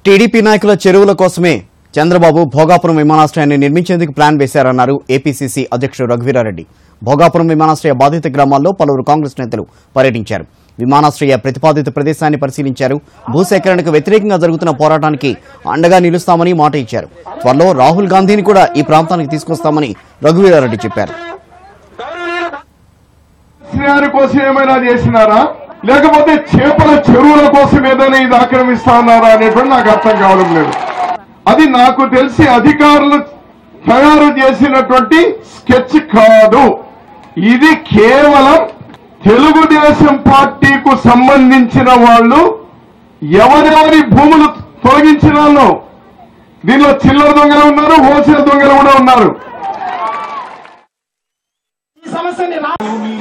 TDP నాయకుల చెరువుల కోసమే చంద్రబాబు భోగాపురం విమానాశ్రయాన్ని నిర్మించేందుకు ప్లాన్ వేశారన్నారు ఏపీసీసీ అధ్యక్షుడు రఘువీరారెడ్డి భోగాపురం విమానాశ్రయ బాధిత గ్రామాల్లో పలువురు కాంగ్రెస్ నేతలు పర్యటించారు విమానాశ్రయ ప్రతిపాదిత ప్రదేశాన్ని పరిశీలించారు భూసేకరణకు వ్యతిరేకంగా జరుగుతున్న పోరాటానికి అండగా నిలుస్తామని మాట ఇచ్చారు త్వరలో రాహుల్ గాంధీని కూడా ఈ ప్రాంతానికి తీసుకొస్తామని రఘువీరారెడ్డి చెప్పారు శ్రేయాని కోసం ఏమైనా చేసినారా లేకపోతే చేపల చెరువుల కోసం ఏదైనా ఇది ఆక్రమిస్తా ఉన్నారా అనేటువంటి నాకు అర్థం కావడం లేదు అది నాకు తెలిసి అధికారులు తయారు చేసినటువంటి స్కెచ్ కాదు ఇది కేవలం తెలుగుదేశం పార్టీకు సంబంధించిన వాళ్ళు ఎవరెవరి భూములు తొలగించిన వాళ్ళు దీనిలో చిల్లర దొంగలు ఉన్నారు హోల్సేల్ దొంగలు కూడా ఉన్నారు ఈ సమస్యని రా-